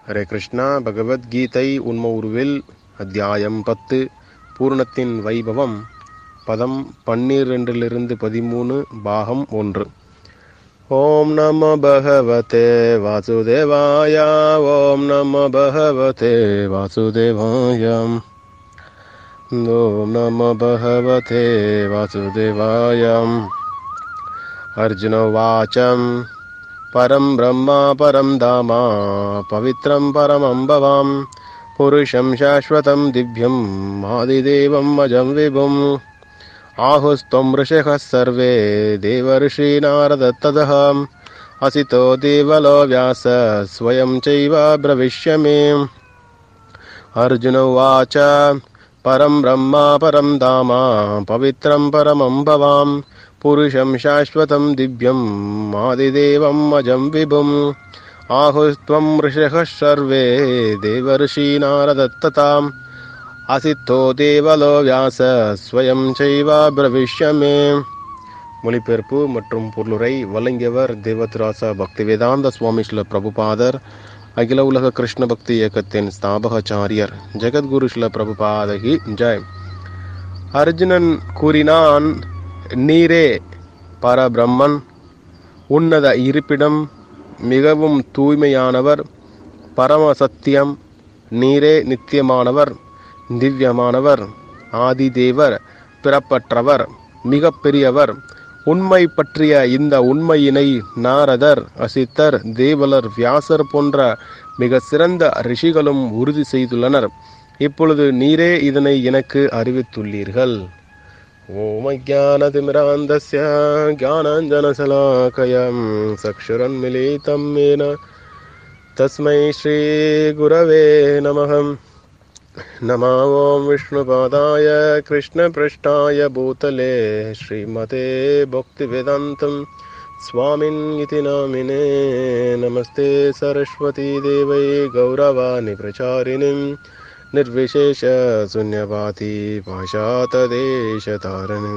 ஹரே கிருஷ்ணா பகவத்கீதை உண்ம உருவில் அத்தியாயம் பத்து பூர்ணத்தின் வைபவம் பதம் பன்னிரெண்டிலிருந்து பதிமூணு பாகம் ஒன்று ஓம் நம பகவதே வாசுதேவாய ஓம் நம பகவதே வாசுதேவாய ஓம் நம பகவதே வாசுதேவாய अर्जुन उवाच परं ब्रह्मा परं धाम पवित्रं परमं भवां पुरुषं शाश्वतं दिव्यम् आदिदेवम् अजं विभुम् आहुस्त्वं ऋषयः सर्वे देवर्षीनारदत्तदः असितो देवलो व्यास स्वयं चैव ब्रविष्य मे अर्जुन उवाच परं ब्रह्मा परं धाम पवित्रं परमं भवाम् पुरुषं शाश्वतं दिव्यम् आदिदेवम् अजं विभुम् आहुस्त्वं ऋषयः सर्वे देवर्षीनारदत्तताम् असितो தேவலோ வியாச ஸ்வயம் செய்வா பிரவிஷ்யமே மொழிபெயர்ப்பு மற்றும் பொருளுரை வழங்கியவர் தேவத்ராச பக்தி வேதாந்த சுவாமி ஸ்ல பிரபுபாதர் அகில உலக கிருஷ்ண பக்தி இயக்கத்தின் ஸ்தாபகாச்சாரியர் ஜெகத்குரு ஸ்ல பிரபுபாதகி ஜெய் அர்ஜுனன் கூறினான் நீரே பரபிரம்மன் உன்னத இருப்பிடம் மிகவும் தூய்மையானவர் பரம சத்தியம் நீரே நித்தியமானவர் திவ்யமானவர் ஆதிதேவர் பிறப்பற்றவர் மிக பெரியவர் உண்மை பற்றிய இந்த உண்மையினை நாரதர் அசித்தர் தேவலர் வியாசர் போன்ற மிக சிறந்த ரிஷிகளும் உறுதி செய்துள்ளனர் இப்பொழுது நீரே இதனை எனக்கு அறிவித்துள்ளீர்கள் ஓம் அஜானதிமிராந்தஸ்ய ज्ञानाञ्जनशलाकयं चक्षुरन्मिलितं येन तस्मै श्रीगुरवे नमः नमो ॐ विष्णुपादाय कृष्णपृष्ठाय भूतले श्रीमते भक्तिवेदान्तं स्वामिन् इति नामिने नमस्ते सरस्वतीदेवै गौरवाणि प्रचारिणीम् निर्विशेष शून्यवादी भाषातदेशतारिणी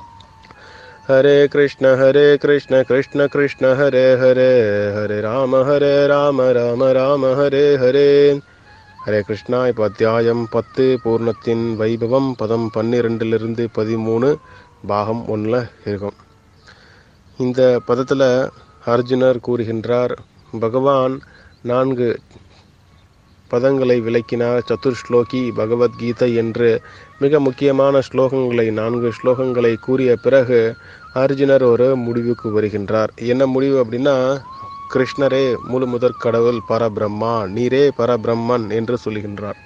हरे कृष्ण हरे कृष्ण कृष्ण कृष्ण हरे हरे हरे राम हरे राम राम राम हरे हरे ஹரே கிருஷ்ணா இப்போ அத்தியாயம் பத்து பூர்ணத்தின் வைபவம் பதம் பன்னிரெண்டிலிருந்து பதிமூணு பாகம் ஒன்றில் இருக்கும் இந்த பதத்தில் அர்ஜுனர் கூறுகின்றார் பகவான் நான்கு பதங்களை விளக்கினார் சதுர் ஸ்லோகி பகவத்கீதை என்று மிக முக்கியமான ஸ்லோகங்களை நான்கு ஸ்லோகங்களை கூறிய பிறகு அர்ஜுனர் ஒரு முடிவுக்கு வருகின்றார் என்ன முடிவு அப்படின்னா கிருஷ்ணரே முழு முதற் கடவுள் பரபிரம்மா நீரே பரபிரம்மன் என்று சொல்கின்றார்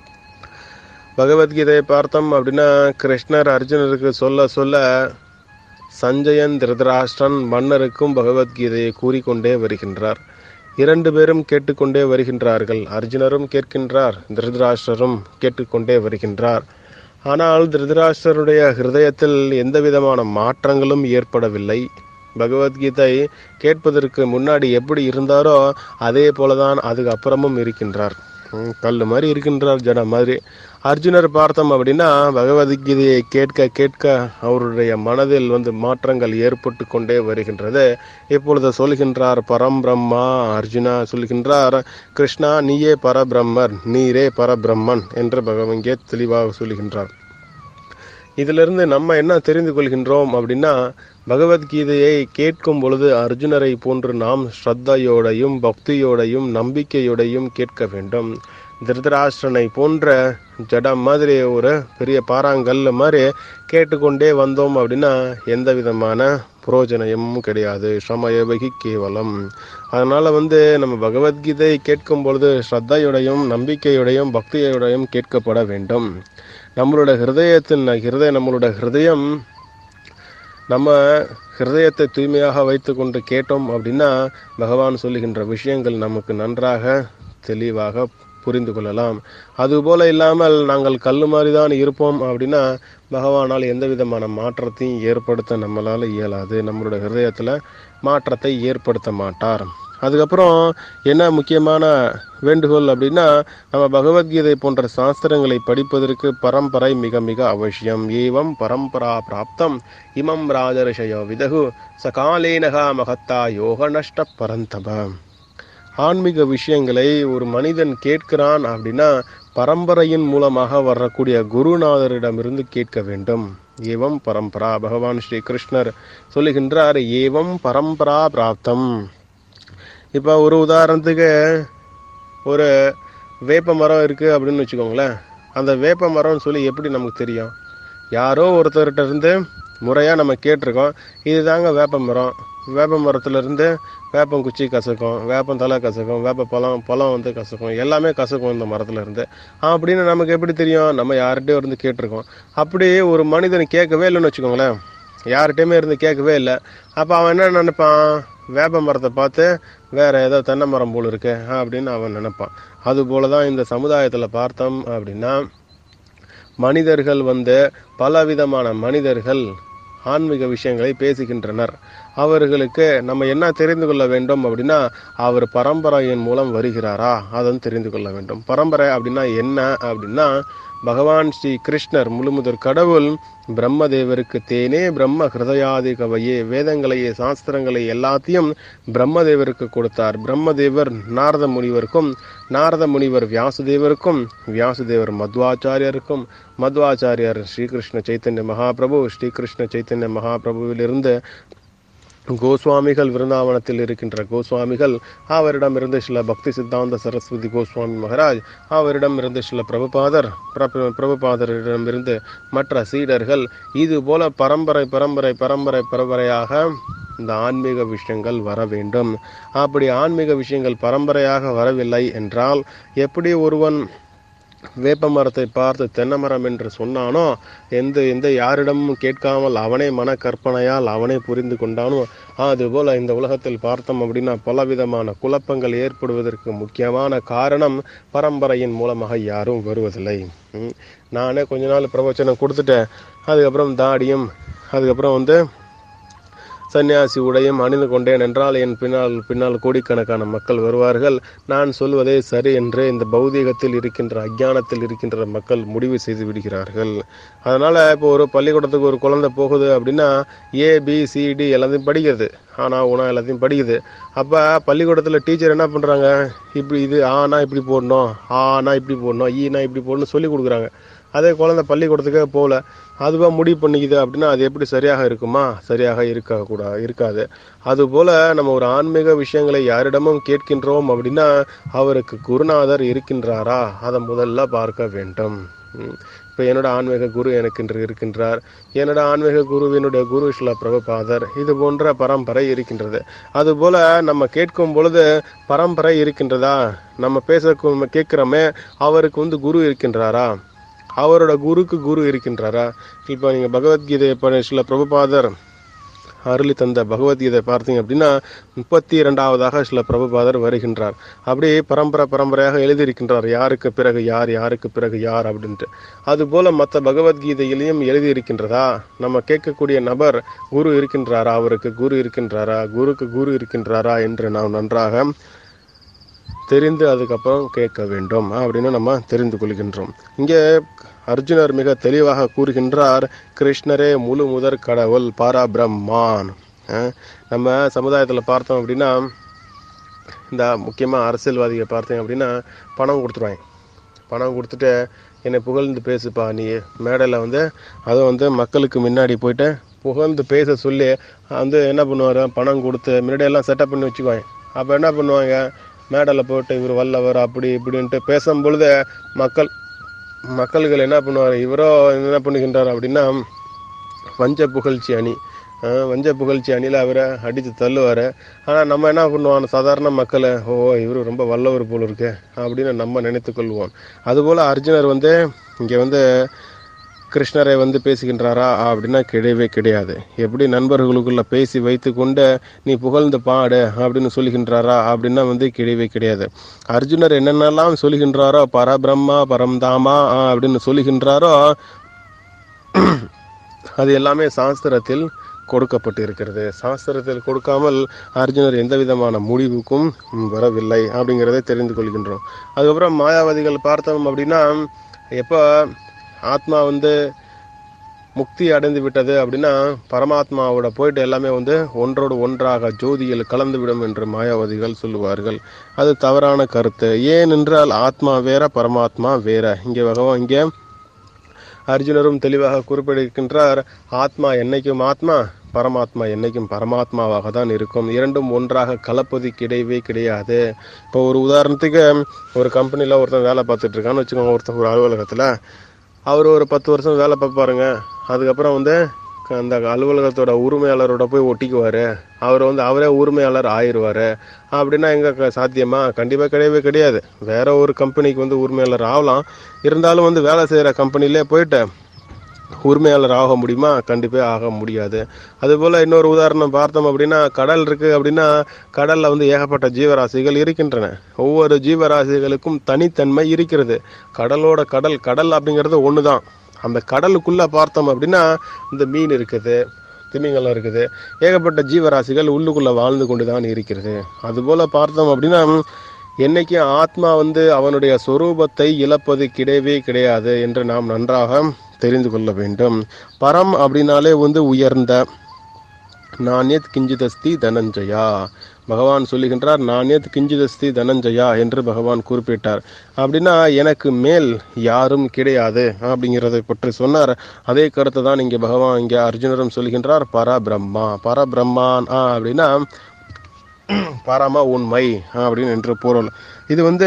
பகவத்கீதையை பார்த்தோம் அப்படின்னா கிருஷ்ணர் அர்ஜுனருக்கு சொல்ல சொல்ல சஞ்சயன் திருதராஷ்டிரன் மன்னருக்கும் பகவத்கீதையை கூறிக்கொண்டே வருகின்றார் இரண்டு பேரும் கேட்டுக்கொண்டே வருகின்றார்கள் அர்ஜுனரும் கேட்கின்றார் திருதராஷ்டரும் கேட்டுக்கொண்டே வருகின்றார் ஆனால் திருதராஷ்டருடைய ஹிருதயத்தில் எந்த விதமான மாற்றங்களும் ஏற்படவில்லை பகவத்கீதை கேட்பதற்கு முன்னாடி எப்படி இருந்தாரோ அதே போலதான் அதுக்கு அப்புறமும் இருக்கின்றார் கல் மாதிரி இருக்கின்றார் ஜட மாதிரி அர்ஜுனர் பார்த்தோம் அப்படின்னா பகவத்கீதையை கேட்க கேட்க அவருடைய மனதில் வந்து மாற்றங்கள் ஏற்பட்டு கொண்டே வருகின்றது இப்பொழுது சொல்கின்றார் பரம்பிரம்மா அர்ஜுனா சொல்கின்றார் கிருஷ்ணா நீயே பரபிரம்மர் நீரே பரபிரம்மன் என்று பகவங்கே தெளிவாக சொல்கின்றார் இதிலிருந்து நம்ம என்ன தெரிந்து கொள்கின்றோம் அப்படின்னா பகவத்கீதையை கேட்கும் பொழுது அர்ஜுனரை போன்று நாம் ஸ்ரத்தையோடையும் பக்தியோடையும் நம்பிக்கையோடையும் கேட்க வேண்டும் திருதராஷ்டிரனை போன்ற ஜடம் மாதிரி ஒரு பெரிய பாறாங்கல் மாதிரி கேட்டுக்கொண்டே வந்தோம் அப்படின்னா எந்த விதமான புரோஜனமும் கிடையாது ஸ்ரமயவகி கேவலம் அதனால வந்து நம்ம பகவத்கீதை கேட்கும் பொழுது ஸ்ரத்தையுடையும் நம்பிக்கையுடையும் பக்தியோடையும் கேட்கப்பட வேண்டும் நம்மளோட ஹிருதயத்தின் ஹிருதய நம்மளோட ஹிருதயம் நம்ம ஹிருதயத்தை தூய்மையாக வைத்து கொண்டு கேட்டோம் அப்படின்னா பகவான் சொல்லுகின்ற விஷயங்கள் நமக்கு நன்றாக தெளிவாக புரிந்து கொள்ளலாம் அதுபோல இல்லாமல் நாங்கள் கல் மாதிரி தான் இருப்போம் அப்படின்னா பகவானால் எந்த விதமான மாற்றத்தையும் ஏற்படுத்த நம்மளால இயலாது நம்மளோட ஹிருதயத்தில் மாற்றத்தை ஏற்படுத்த மாட்டார் அதுக்கப்புறம் என்ன முக்கியமான வேண்டுகோள் அப்படின்னா நம்ம பகவத்கீதை போன்ற சாஸ்திரங்களை படிப்பதற்கு பரம்பரை மிக மிக அவசியம் ஏவம் பரம்பரா பிராப்தம் இமம் ராஜரிஷயோ விதகு சகாலேனகா மகத்தா யோக நஷ்ட பரந்தப ஆன்மீக விஷயங்களை ஒரு மனிதன் கேட்கிறான் அப்படின்னா பரம்பரையின் மூலமாக வரக்கூடிய குருநாதரிடமிருந்து கேட்க வேண்டும் ஏவம் பரம்பரா பகவான் ஸ்ரீ கிருஷ்ணர் சொல்லுகின்றார் ஏவம் பரம்பரா பிராப்தம் இப்போ ஒரு உதாரணத்துக்கு ஒரு வேப்ப மரம் இருக்குது அப்படின்னு வச்சுக்கோங்களேன் அந்த வேப்ப மரம்னு சொல்லி எப்படி நமக்கு தெரியும் யாரோ ஒருத்தர்கிட்ட இருந்து முறையாக நம்ம கேட்டிருக்கோம் இதுதாங்க வேப்ப மரம் வேப்ப மரத்துலேருந்து வேப்பம் குச்சி கசக்கும் வேப்பம் தலை கசக்கும் வேப்ப பழம் பழம் வந்து கசக்கும் எல்லாமே கசக்கும் இந்த மரத்துல இருந்து அப்படின்னு நமக்கு எப்படி தெரியும் நம்ம யார்கிட்டயோ இருந்து கேட்டிருக்கோம் அப்படி ஒரு மனிதன் கேட்கவே இல்லைன்னு வச்சுக்கோங்களேன் யார்கிட்டயுமே இருந்து கேட்கவே இல்லை அப்போ அவன் என்ன நினைப்பான் வேப்ப மரத்தை பார்த்து வேற ஏதோ தென்னை மரம் போல் இருக்கு அப்படின்னு அவன் நினைப்பான் அது போல தான் இந்த சமுதாயத்தில் பார்த்தோம் அப்படின்னா மனிதர்கள் வந்து பலவிதமான மனிதர்கள் ஆன்மீக விஷயங்களை பேசுகின்றனர் அவர்களுக்கு நம்ம என்ன தெரிந்து கொள்ள வேண்டும் அப்படின்னா அவர் பரம்பரையின் மூலம் வருகிறாரா அதன் தெரிந்து கொள்ள வேண்டும் பரம்பரை அப்படின்னா என்ன அப்படின்னா பகவான் ஸ்ரீ கிருஷ்ணர் முழுமுதற் கடவுள் பிரம்மதேவருக்கு தேனே பிரம்ம ஹிருதயாதி கவையே வேதங்களையே சாஸ்திரங்களை எல்லாத்தையும் பிரம்மதேவருக்கு கொடுத்தார் பிரம்மதேவர் நாரத முனிவருக்கும் நாரத முனிவர் வியாசதேவருக்கும் வியாசதேவர் மத்வாச்சாரியருக்கும் மத்வாச்சாரியர் ஸ்ரீகிருஷ்ண சைத்தன்ய மகாபிரபு ஸ்ரீகிருஷ்ண சைத்தன்ய மகாபிரபுவிலிருந்து கோஸ்வாமிகள் விருந்தாவனத்தில் இருக்கின்ற கோஸ்வாமிகள் அவரிடமிருந்து சில பக்தி சித்தாந்த சரஸ்வதி கோஸ்வாமி மகாராஜ் அவரிடமிருந்து சில பிரபுபாதர் பிரபு- பிரபுபாதரிடமிருந்து மற்ற சீடர்கள் இது போல பரம்பரை பரம்பரை பரம்பரை பரம்பரையாக இந்த ஆன்மீக விஷயங்கள் வர வேண்டும் அப்படி ஆன்மீக விஷயங்கள் பரம்பரையாக வரவில்லை என்றால் எப்படி ஒருவன் வேப்ப மரத்தை பார்த்து தென்னை மரம் என்று சொன்னானோ எந்த எந்த யாரிடமும் கேட்காமல் அவனே மன கற்பனையால் அவனே புரிந்து கொண்டானோ அதுபோல இந்த உலகத்தில் பார்த்தோம் அப்படின்னா பலவிதமான குழப்பங்கள் ஏற்படுவதற்கு முக்கியமான காரணம் பரம்பரையின் மூலமாக யாரும் வருவதில்லை ம். நானே கொஞ்ச நாள் பிரவச்சனம் கொடுத்துட்டேன் அதுக்கப்புறம் தாடியும் அதுக்கப்புறம் வந்து சன்னியாசி உடையும் அணிந்து கொண்டேன் என்றால் என் பின்னால் பின்னால் கோடிக்கணக்கான மக்கள் வருவார்கள் நான் சொல்வதே சரி என்று இந்த பௌதீகத்தில் இருக்கின்ற அஜ்ஞானத்தில் இருக்கின்ற மக்கள் முடிவு செய்து விடுகிறார்கள் அதனால இப்போ ஒரு பள்ளிக்கூடத்துக்கு ஒரு குழந்தை போகுது அப்படின்னா ஏ பி சி டி எல்லாத்தையும் படிக்கிறது ஆனா உனா எல்லாத்தையும் படிக்குது அப்போ பள்ளிக்கூடத்தில் டீச்சர் என்ன பண்ணுறாங்க இப்படி இது ஆனா இப்படி போடணும் ஆனா இப்படி போடணும் ஈனா இப்படி போடணும் சொல்லி கொடுக்குறாங்க அதே குழந்தை பள்ளிக்கூடத்துக்கே போகல அதுவா முடிவு பண்ணிக்குது அப்படின்னா அது எப்படி சரியாக இருக்குமா சரியாக இருக்கக்கூடா இருக்காது அதுபோல நம்ம ஒரு ஆன்மீக விஷயங்களை யாரிடமும் கேட்கின்றோம் அப்படின்னா அவருக்கு குருநாதர் இருக்கின்றாரா அதை முதல்ல பார்க்க வேண்டும் ம். இப்போ என்னோட ஆன்மீக குரு எனக்கு இன்று இருக்கின்றார் என்னோட ஆன்மீக குருவினுடைய குரு ஸ்ரீல பிரபுபாதர் இது போன்ற பரம்பரை இருக்கின்றது அதுபோல நம்ம கேட்கும் பொழுது பரம்பரை இருக்கின்றதா நம்ம பேச கேட்கிறோமே அவருக்கு வந்து குரு இருக்கின்றாரா அவரோட குருக்கு குரு இருக்கின்றாரா இப்போ நீங்க பகவத்கீதை இப்போ சில பிரபுபாதர் அருளி தந்த பகவத்கீதை பார்த்தீங்க அப்படின்னா முப்பத்தி இரண்டாவதாக சில பிரபுபாதர் வருகின்றார் அப்படியே பரம்பரை பரம்பரையாக எழுதியிருக்கின்றார் யாருக்கு பிறகு யார் யாருக்கு பிறகு யார் அப்படின்ட்டு அதுபோல மற்ற பகவத்கீதையிலையும் எழுதியிருக்கின்றதா நம்ம கேட்கக்கூடிய நபர் குரு இருக்கின்றாரா அவருக்கு குரு இருக்கின்றாரா குருக்கு குரு இருக்கின்றாரா என்று நாம் நன்றாக தெரிந்து அதுக்கப்புறம் கேட்க வேண்டும் அப்படின்னு நம்ம தெரிந்து கொள்கின்றோம் இங்கே அர்ஜுனர் மிக தெளிவாக கூறுகின்றார் கிருஷ்ணரே முழு முதற் கடவுள் பரபிரம்மான் அஹ் நம்ம சமுதாயத்தில் பார்த்தோம் அப்படின்னா இந்த முக்கியமாக அரசியல்வாதிகளை பார்த்தீங்க அப்படின்னா பணம் கொடுத்துருவாங்க பணம் கொடுத்துட்டு என்னை புகழ்ந்து பேசுப்பா நீ மேடையில் வந்து அதுவும் வந்து மக்களுக்கு முன்னாடி போயிட்டு புகழ்ந்து பேச சொல்லி வந்து என்ன பண்ணுவார் பணம் கொடுத்து முன்னாடி எல்லாம் செட்டப் பண்ணி வச்சுக்குவாங்க அப்போ என்ன பண்ணுவாங்க மேடையில் போட்டு இவர் வல்லவர் அப்படி இப்படின்ட்டு பேசும் பொழுது மக்கள் மக்கள்கள் என்ன பண்ணுவார் இவரோ என்ன பண்ணுகின்றார் அப்படின்னா வஞ்ச புகழ்ச்சி அணி அஹ் வஞ்ச புகழ்ச்சி அணியில் அவரை அடித்து தள்ளுவார் ஆனால் நம்ம என்ன பண்ணுவோம் சாதாரண மக்களை ஓ இவரு ரொம்ப வல்லவர் போல இருக்கு அப்படின்னு நம்ம நினைத்து கொள்வோம் அதுபோல் அர்ஜுனர் வந்து இங்கே வந்து கிருஷ்ணரை வந்து பேசுகின்றாரா அப்படின்னா கிடையவே கிடையாது எப்படி நண்பர்களுக்குள்ள பேசி வைத்து கொண்டு நீ புகழ்ந்து பாடு அப்படின்னு சொல்லுகின்றாரா அப்படின்னா வந்து கிடையவே கிடையாது அர்ஜுனர் என்னென்னலாம் சொல்லுகின்றாரோ பரபிரம்மா பரம்தாமா ஆ, அப்படின்னு சொல்லுகின்றாரோ அது எல்லாமே சாஸ்திரத்தில் கொடுக்கப்பட்டு இருக்கிறது சாஸ்திரத்தில் கொடுக்காமல் அர்ஜுனர் எந்த விதமான முடிவுக்கும் வரவில்லை அப்படிங்கிறதை தெரிந்து கொள்கின்றோம் அதுக்கப்புறம் மாயாவதிகள் பார்த்தோம் அப்படின்னா எப்போ ஆத்மா வந்து முக்தி அடைந்து விட்டது அப்படின்னா பரமாத்மாவோட போயிட்டு எல்லாமே வந்து ஒன்றோடு ஒன்றாக ஜோதியில் கலந்துவிடும் என்று மாயாவதிகள் சொல்லுவார்கள் அது தவறான கருத்து ஏனென்றால் ஆத்மா வேற பரமாத்மா வேற இங்கே பகவான் இங்கே அர்ஜுனரும் தெளிவாக குறிப்பிட்டிருக்கின்றார் ஆத்மா என்னைக்கும் ஆத்மா பரமாத்மா என்னைக்கும் பரமாத்மாவாக தான் இருக்கும் இரண்டும் ஒன்றாக கலப்பது கிடையவே கிடையாது இப்போ ஒரு உதாரணத்துக்கு ஒரு கம்பெனியில் ஒருத்தன் வேலை பார்த்துட்டு இருக்கான்னு வச்சுக்கோங்க ஒருத்தன் ஒரு அலுவலகத்தில் அவர் ஒரு பத்து வருஷம் வேலை பார்ப்பாருங்க அதுக்கப்புறம் வந்து க- அந்த அலுவலகத்தோட உரிமையாளரோட போய் ஒட்டிக்குவார் அவர் வந்து அவரே உரிமையாளர் ஆயிடுவார் அப்படின்னா எங்கே சாத்தியமா கண்டிப்பாக கிடையவே கிடையாது வேற ஒரு கம்பெனிக்கு வந்து உரிமையாளர் ஆகலாம் இருந்தாலும் வந்து வேலை செய்கிற கம்பெனிலே போயிட்டு உரிமையாளர் ஆக முடியுமா கண்டிப்பாக ஆக முடியாது அதுபோல் இன்னொரு உதாரணம் பார்த்தோம் அப்படின்னா கடல் இருக்குது அப்படின்னா கடலில் வந்து ஏகப்பட்ட ஜீவராசிகள் இருக்கின்றன ஒவ்வொரு ஜீவராசிகளுக்கும் தனித்தன்மை இருக்கிறது கடலோட கடல் கடல் அப்படிங்கிறது ஒன்று தான் அந்த கடலுக்குள்ளே பார்த்தோம் அப்படின்னா இந்த மீன் இருக்குது திமிங்கலம் இருக்குது ஏகப்பட்ட ஜீவராசிகள் உள்ளுக்குள்ளே வாழ்ந்து கொண்டு தான் இருக்கிறது அதுபோல் பார்த்தோம் அப்படின்னா என்னைக்கு ஆத்மா வந்து அவனுடைய சொரூபத்தை இழப்பது கிடையவே கிடையாது என்று நாம் நன்றாக தெரிந்து கொள்ள வேண்டும் பரம் அப்படின்னாலே வந்து உயர்ந்த நானியத் கிஞ்சிதஸ்தி தனஞ்சயா பகவான் சொல்லுகின்றார் நானியத் கிஞ்சிதஸ்தி தனஞ்சயா என்று பகவான் குறிப்பிட்டார் அப்படின்னா எனக்கு மேல் யாரும் கிடையாது அப்படிங்கிறதை பற்றி சொன்னார் அதே கருத்தை தான் இங்கே பகவான் இங்கே அர்ஜுனரும் சொல்லுகின்றார் பரபிரம்மா பரபிரம்மான் ஆ அப்படின்னா பரம உண்மை அப்படின்னு என்று பொருள் இது வந்து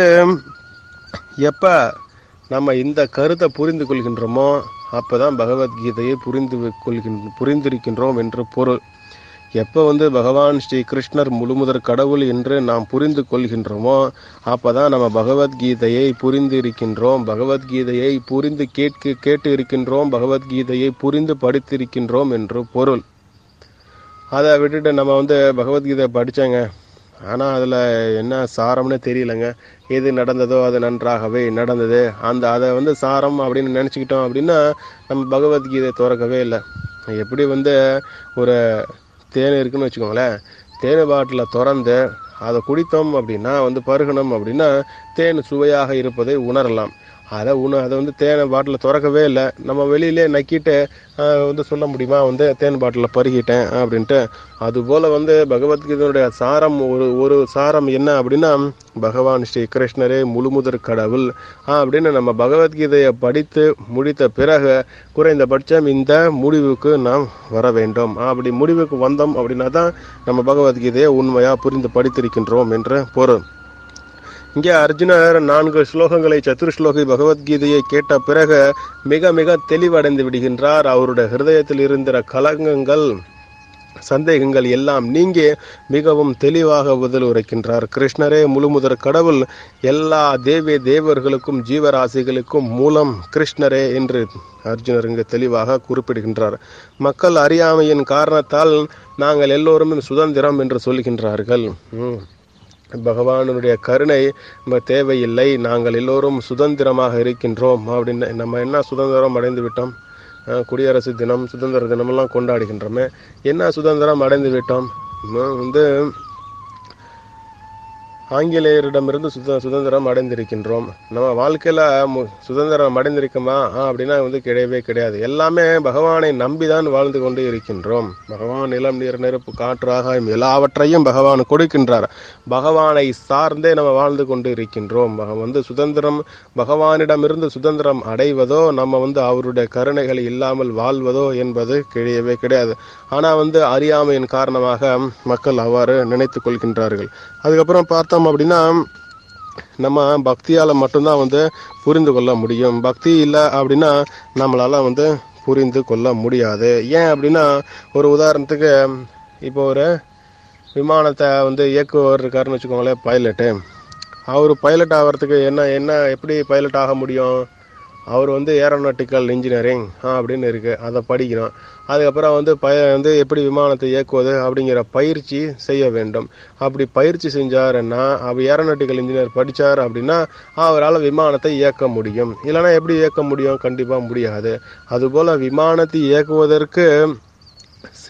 எப்போ நம்ம இந்த கருத்தை புரிந்து கொள்கின்றோமோ அப்பதான் பகவத்கீதையை புரிந்து கொள்கின்ற புரிந்திருக்கின்றோம் என்று பொருள் எப்போ வந்து பகவான் ஸ்ரீ கிருஷ்ணர் முழுமுதற் கடவுள் என்று நாம் புரிந்து கொள்கின்றோமோ அப்பதான் நம்ம பகவத்கீதையை புரிந்து இருக்கின்றோம் பகவத்கீதையை புரிந்து கேட்க கேட்டு இருக்கின்றோம் பகவத்கீதையை புரிந்து படித்திருக்கின்றோம் என்று பொருள் அதை விட்டுட்டு நம்ம வந்து பகவத்கீதை படித்தேங்க ஆனால் அதில் என்ன சாரம்னு தெரியலங்க எது நடந்ததோ அது நன்றாகவே நடந்தது அந்த அதை வந்து சாரம் அப்படின்னு நினச்சிக்கிட்டோம் அப்படின்னா நம்ம பகவத்கீதை திறக்கவே இல்லை எப்படி வந்து ஒரு தேன் இருக்குன்னு வச்சுக்கோங்களேன் தேன் பாட்டில் திறந்து அதை குடித்தோம் அப்படின்னா வந்து பருகணும் அப்படின்னா தேன் சுவையாக இருப்பதை உணரலாம் அதை உண அதை வந்து தேனை பாட்டில் திறக்கவே இல்லை நம்ம வெளியிலே நக்கிட்டு ஆஹ், வந்து சொல்ல முடியுமா வந்து தேன் பாட்டில் பருகிட்டேன் அப்படின்ட்டு அதுபோல் வந்து பகவத்கீதையுடைய சாரம் ஒரு ஒரு சாரம் என்ன அப்படின்னா பகவான் ஸ்ரீ கிருஷ்ணரே முழுமுதற் கடவுள் ஆஹ், அப்படின்னு நம்ம பகவத்கீதையை படித்து முடித்த பிறகு குறைந்தபட்சம் இந்த முடிவுக்கு நாம் வர வேண்டும் அப்படி முடிவுக்கு வந்தோம் அப்படின்னா தான் நம்ம பகவத்கீதையை உண்மையாக புரிந்து படித்திருக்கின்றோம் என்று பொருள் இங்கே அர்ஜுனர் நான்கு ஸ்லோகங்களை சதுர்ஸ்லோகி பகவத்கீதையை கேட்ட பிறகு மிக மிக தெளிவடைந்து விடுகின்றார் அவருடைய ஹிருதயத்தில் இருந்த கலங்கங்கள் சந்தேகங்கள் எல்லாம் நீங்கி மிகவும் தெளிவாக பதில் உரைக்கின்றார் கிருஷ்ணரே முழுமுதற் கடவுள் எல்லா தேவி தேவர்களுக்கும் ஜீவராசிகளுக்கும் மூலம் கிருஷ்ணரே என்று அர்ஜுனர் இங்கு தெளிவாக குறிப்பிடுகின்றார் மக்கள் அறியாமையின் காரணத்தால் நாங்கள் எல்லோருமே சுதந்திரம் என்று சொல்கின்றார்கள் ம். பகவானுடைய கருணை நம்ம தேவையில்லை நாங்கள் எல்லோரும் சுதந்திரமாக இருக்கின்றோம் அப்படின்னு நம்ம என்ன சுதந்திரம் அடைந்து விட்டோம் அஹ் குடியரசு தினம் சுதந்திர தினமெல்லாம் கொண்டாடுகின்றோமே என்ன சுதந்திரம் அடைந்து விட்டோம் நம்ம வந்து ஆங்கிலேயரிடமிருந்து சுத சுதந்திரம் அடைந்திருக்கின்றோம் நம்ம வாழ்க்கையில் மு சுதந்திரம் அடைந்திருக்குமா ஆ, அப்படின்னா வந்து கிடையவே கிடையாது எல்லாமே பகவானை நம்பி தான் வாழ்ந்து கொண்டு இருக்கின்றோம் பகவான் நிலம் நீர் நெருப்பு காற்று ஆகாயம் எல்லாவற்றையும் பகவான் கொடுக்கின்றார் பகவானை சார்ந்தே நம்ம வாழ்ந்து கொண்டு இருக்கின்றோம் பக- வந்து சுதந்திரம் பகவானிடமிருந்து சுதந்திரம் அடைவதோ நம்ம வந்து அவருடைய கருணைகள் இல்லாமல் வாழ்வதோ என்பது கிடையவே கிடையாது ஆனால் வந்து அறியாமையின் காரணமாக மக்கள் அவ்வாறு நினைத்து கொள்கின்றார்கள் அதுக்கப்புறம் பார்த்தோம் அப்படின்னா நம்ம பக்தியால் மட்டும்தான் வந்து புரிந்து கொள்ள முடியும் பக்தி இல்லை அப்படின்னா நம்மளால வந்து புரிந்து கொள்ள முடியாது ஏன் அப்படின்னா ஒரு உதாரணத்துக்கு இப்போ ஒரு விமானத்தை வந்து இயக்குவர் இருக்காருன்னு வச்சுக்கோங்களேன் பைலட்டு அவர் பைலட் ஆகிறதுக்கு என்ன என்ன எப்படி பைலட் ஆக முடியும் அவர் வந்து ஏரோநாட்டிக்கல் இன்ஜினியரிங் அப்படின்னு இருக்குது அதை படிக்கணும் அதுக்கப்புறம் வந்து பய வந்து எப்படி விமானத்தை இயக்குவது அப்படிங்கிற பயிற்சி செய்ய வேண்டும் அப்படி பயிற்சி செஞ்சாருன்னா அவர் ஏரோநாட்டிக்கல் இன்ஜினியர் படித்தார் அப்படின்னா அவரால் விமானத்தை இயக்க முடியும் இல்லைன்னா எப்படி இயக்க முடியும் கண்டிப்பாக முடியாது அதுபோல் விமானத்தை இயக்குவதற்கு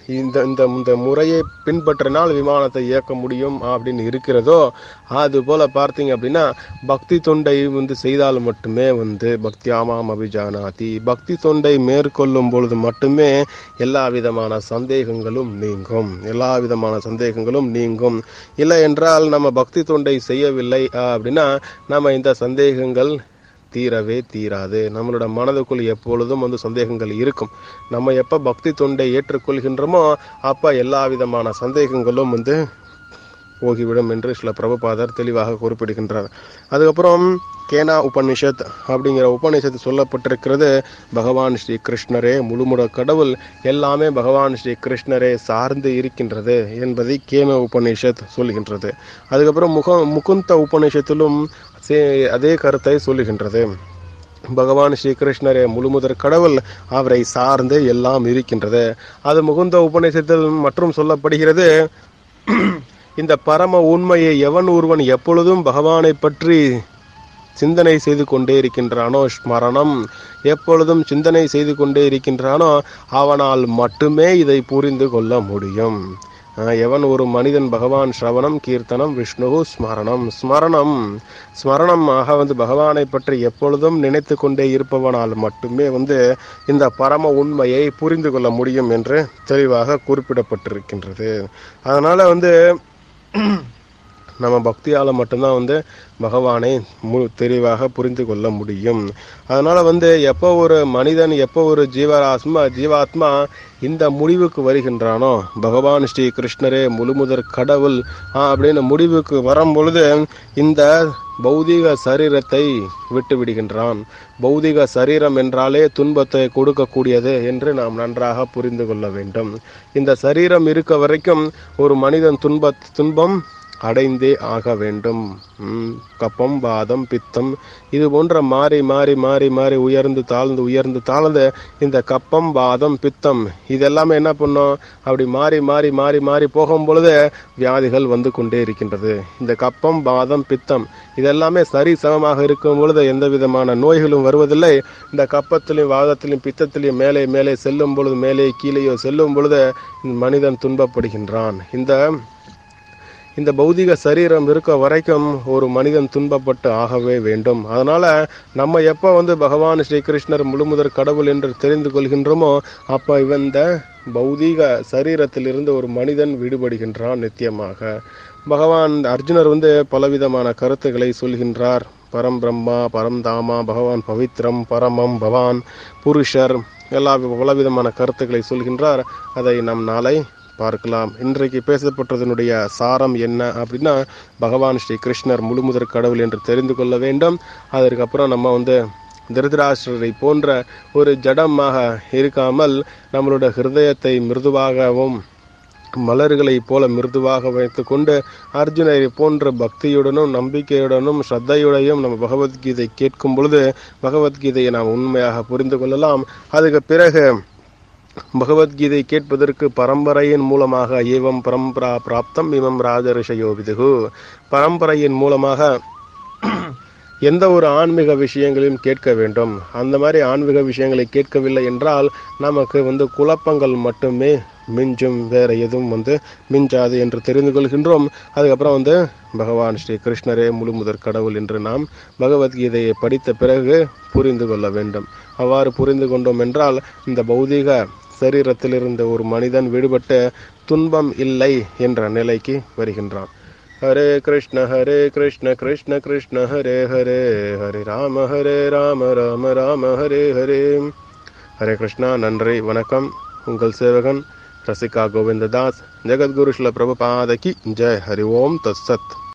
இந்த இந்த இந்த முறையை பின்பற்றினால் விமானத்தை இயக்க முடியும் அப்படின்னு இருக்கிறதோ அது போல பார்த்தீங்க அப்படின்னா பக்தி தொண்டை வந்து செய்தால் மட்டுமே வந்து பக்தி ஆமாம் அபிஜானாதி பக்தி தொண்டை மேற்கொள்ளும் பொழுது மட்டுமே எல்லா விதமான சந்தேகங்களும் நீங்கும் எல்லா விதமான சந்தேகங்களும் நீங்கும் இல்லை என்றால் நம்ம பக்தி தொண்டை செய்யவில்லை அப்படின்னா நம்ம இந்த சந்தேகங்கள் தீரவே தீராது நம்மளோட மனதுக்குள் எப்பொழுதும் வந்து சந்தேகங்கள் இருக்கும் நம்ம எப்போ பக்தி தொண்டை ஏற்றுக்கொள்கின்றோமோ அப்போ எல்லா விதமான சந்தேகங்களும் வந்து போகிவிடும் என்று சில பிரபுபாதர் தெளிவாக குறிப்பிடுகின்றார் அதுக்கப்புறம் கேனா உபனிஷத் அப்படிங்கிற உபனிஷத்து சொல்லப்பட்டிருக்கிறது பகவான் ஸ்ரீ கிருஷ்ணரே முழுமுட கடவுள் எல்லாமே பகவான் ஸ்ரீ கிருஷ்ணரே சார்ந்து இருக்கின்றது என்பதை கேன உபனிஷத் சொல்கின்றது அதுக்கப்புறம் முக முகுந்த உபனிஷத்திலும் அதே கருத்தை சொல்லுகின்றது பகவான் ஸ்ரீகிருஷ்ணரே முழுமுதற் கடவுள் அவரை சார்ந்து எல்லாம் இருக்கின்றது அது முகுந்த உபநிஷத்தில் மற்றும் சொல்லப்படுகிறது இந்த பரம உண்மையை எவன் ஒருவன் எப்பொழுதும் பகவானை பற்றி சிந்தனை செய்து கொண்டே இருக்கின்றானோ ஸ்மரணம் எப்பொழுதும் சிந்தனை செய்து கொண்டே இருக்கின்றானோ அவனால் மட்டுமே இதை புரிந்து கொள்ள முடியும் எவன் ஒரு மனிதன் பகவான் ஸ்ரவணம் கீர்த்தனம் விஷ்ணு ஸ்மரணம் ஸ்மரணம் ஸ்மரணம் ஆக வந்து பகவானை பற்றி எப்பொழுதும் நினைத்து கொண்டே இருப்பவனால் மட்டுமே வந்து இந்த பரம உண்மையை புரிந்து கொள்ள முடியும் என்று தெளிவாக குறிப்பிடப்பட்டிருக்கின்றது அதனால வந்து நம்ம பக்தியால் மட்டும்தான் வந்து பகவானை மு தெளிவாக புரிந்து கொள்ள முடியும் அதனால வந்து எப்போ ஒரு மனிதன் எப்போ ஒரு ஜீவராத்மா ஜீவாத்மா இந்த முடிவுக்கு வருகின்றானோ பகவான் ஸ்ரீ கிருஷ்ணரே முழுமுதற் கடவுள் அப்படின்னு முடிவுக்கு வரும் பொழுது இந்த பௌதிக சரீரத்தை விட்டு விடுகின்றான் பௌதிக சரீரம் என்றாலே துன்பத்தை கொடுக்கக்கூடியது என்று நாம் நன்றாக புரிந்து கொள்ள வேண்டும் இந்த சரீரம் இருக்க வரைக்கும் ஒரு மனிதன் துன்ப துன்பம் அடைந்தே ஆக வேண்டும் கப்பம் பாதம் பித்தம் இது போன்ற மாறி மாறி மாறி மாறி உயர்ந்து தாழ்ந்து உயர்ந்து தாழ்ந்து இந்த கப்பம் பாதம் பித்தம் இதெல்லாமே என்ன பண்ணும் அப்படி மாறி மாறி மாறி மாறி போகும் பொழுது வியாதிகள் வந்து கொண்டே இருக்கின்றது இந்த கப்பம் பாதம் பித்தம் இதெல்லாமே சரி சமமாக இருக்கும் பொழுது எந்த விதமான நோய்களும் வருவதில்லை இந்த கப்பத்திலையும் வாதத்திலையும் பித்தத்திலையும் மேலே மேலே செல்லும் பொழுது மேலே கீழேயோ செல்லும் பொழுது மனிதன் துன்பப்படுகின்றான் இந்த இந்த பௌதிக சரீரம் இருக்க வரைக்கும் ஒரு மனிதன் துன்பப்பட்டு ஆகவே வேண்டும் அதனால நம்ம எப்போ வந்து பகவான் ஸ்ரீ கிருஷ்ணர் முழுமுதற் கடவுள் என்று தெரிந்து கொள்கின்றோமோ அப்போ இந்த பௌதீக சரீரத்திலிருந்து ஒரு மனிதன் விடுபடுகின்றான் நித்தியமாக பகவான் அர்ஜுனர் வந்து பலவிதமான கருத்துக்களை சொல்கின்றார் பரம் பிரம்மா பரம் தாமா பகவான் பவித்ரம் பரமம் பவான் புருஷர் எல்லா பலவிதமான கருத்துக்களை சொல்கின்றார் அதை நம் நாளை பார்க்கலாம் இன்றைக்கு பேசப்பட்டதனுடைய சாரம் என்ன அப்படின்னா பகவான் ஸ்ரீ கிருஷ்ணர் முழுமுதற் கடவுள் என்று தெரிந்து கொள்ள வேண்டும் அதற்கப்புறம் நம்ம வந்து திருதராஷ்டரை போன்ற ஒரு ஜடமாக இருக்காமல் நம்மளோட ஹிருதயத்தை மிருதுவாகவும் மலர்களைப் போல மிருதுவாக வைத்துக்கொண்டு அர்ஜுனரை போன்ற பக்தியுடனும் நம்பிக்கையுடனும் ஸ்ரத்தையுடையும் நம்ம பகவத்கீதை கேட்கும் பொழுது பகவத்கீதையை நாம் உண்மையாக புரிந்து கொள்ளலாம் அதுக்கு பிறகு பகவத்கீதை கேட்பதற்கு பரம்பரையின் மூலமாக ஏவம் பரம்பரா பிராப்தம் இமம் ராஜரிஷயோ விதுகு பரம்பரையின் மூலமாக எந்த ஒரு ஆன்மீக விஷயங்களையும் கேட்க வேண்டும் அந்த மாதிரி ஆன்மீக விஷயங்களை கேட்கவில்லை என்றால் நமக்கு வந்து குழப்பங்கள் மட்டுமே மிஞ்சும் வேற எதுவும் வந்து மிஞ்சாது என்று தெரிந்து கொள்கின்றோம் அதுக்கப்புறம் வந்து பகவான் ஸ்ரீ கிருஷ்ணரே முழு முதற் கடவுள் என்று நாம் பகவத்கீதையை படித்த பிறகு புரிந்து கொள்ள வேண்டும் அவ்வாறு புரிந்து கொண்டோம் என்றால் இந்த பௌதீக சரீரத்திலிருந்து ஒரு மனிதன் விடுபட்டு துன்பம் இல்லை என்ற நிலைக்கு வருகின்றான் ஹரே கிருஷ்ண ஹரே கிருஷ்ண கிருஷ்ண கிருஷ்ண ஹரே ஹரே ஹரே ராம ஹரே ராம ராம ராம ஹரே ஹரே ஹரே கிருஷ்ணா நன்றி வணக்கம் உங்கள் சேவகன் ரசிகா கோவிந்ததாஸ் ஜெகத்குரு ஸ்ல பிரபுபாதகி ஜெய் ஹரி ஓம் தத்சத்